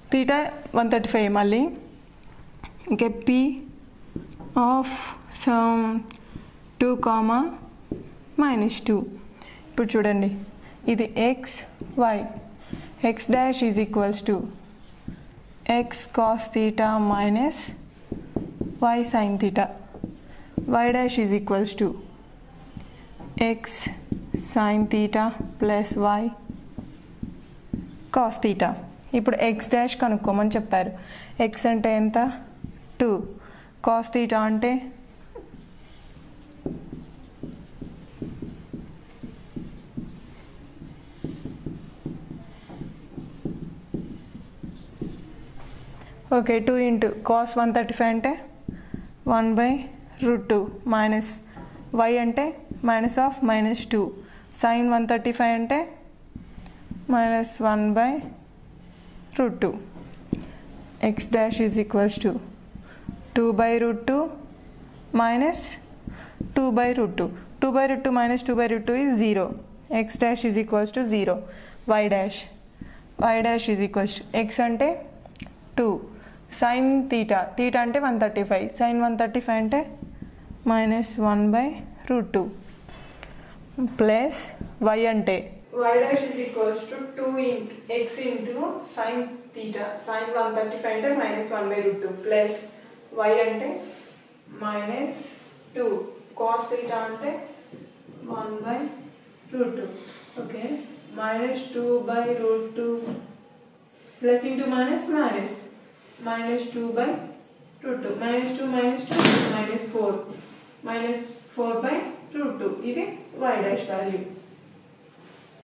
theta one thirty five మళ్ళీ ఇంకా P of some two comma minus two ఇప్పుడు చూడండి ఇది X Y X dash is equals to X cos theta minus Y sin theta Y dash is equals to X sin theta plus Y cos theta ఇప్పుడు X dash కనుక్కోమని చెప్పారు X అంటే ఎంత two cos theta అంటే okay two into cos one thirty five అంటే one by root two minus Y అంటే minus of minus two sin one thirty five అంటే minus one by root two X dash is equals to two by root two minus two by root two two by root two minus two by root two is zero X dash is equals to zero Y dash Y dash is equals to X అంటే two sin theta theta అంటే one thirty five sin one thirty five అంటే minus one by root two plus Y అంటే Y dash is equals to two ఇంట్ X into sin theta sin one thirty five అంటే minus one by root two plus Y అంటే minus two cos theta అంటే one by root two okay minus two by root two plus into minus minus minus two by root two minus two minus two minus four minus four by root two ఇది Y dash value